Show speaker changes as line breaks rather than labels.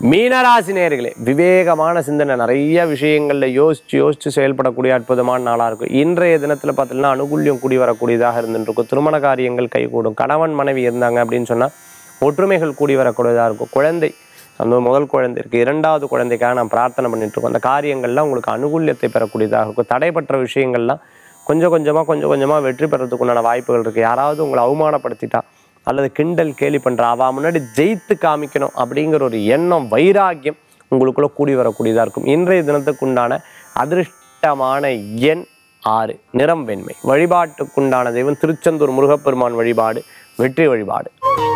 மீனராசி நேயர்களே விவேகமான சிந்தனை நிறைய விஷயங்களில் யோசிச்சு யோசிச்சு செயல்படக்கூடிய அற்புதமான நாளாக இருக்கும் இன்றைய தினத்தில் பார்த்தீங்கன்னா அனுகூல்யம் கூடி வரக்கூடியதாக இருந்துருக்கும் திருமண காரியங்கள் கைகூடும் கணவன் மனைவி இருந்தாங்க அப்படின்னு சொன்னால் ஒற்றுமைகள் கூடி வரக்கூடியதாக இருக்கும் குழந்தை அந்த முதல் குழந்தை இருக்குது இரண்டாவது குழந்தைக்காக நான் பிரார்த்தனை பண்ணிட்டு இருக்கோம் அந்த காரியங்கள்லாம் உங்களுக்கு அனுகூல்யத்தை பெறக்கூடியதாக இருக்கும் தடைப்பட்ட விஷயங்கள்லாம் கொஞ்சம் கொஞ்சமாக கொஞ்சம் கொஞ்சமாக வெற்றி பெறதுக்கு உண்டான வாய்ப்புகள் இருக்குது யாராவது உங்களை அவமானப்படுத்திட்டா அல்லது கிண்டல் கேலி பண்ணுறா அவள் முன்னாடி ஜெயித்து காமிக்கணும் அப்படிங்கிற ஒரு எண்ணம் வைராக்கியம் உங்களுக்குள்ள கூடி வரக்கூடியதாக இருக்கும் இன்றைய தினத்துக்குண்டான அதிர்ஷ்டமான எண் ஆறு நிறம் வெண்மை வழிபாட்டுக்குண்டான தெய்வம் திருச்செந்தூர் முருகப்பெருமான் வழிபாடு வெற்றி வழிபாடு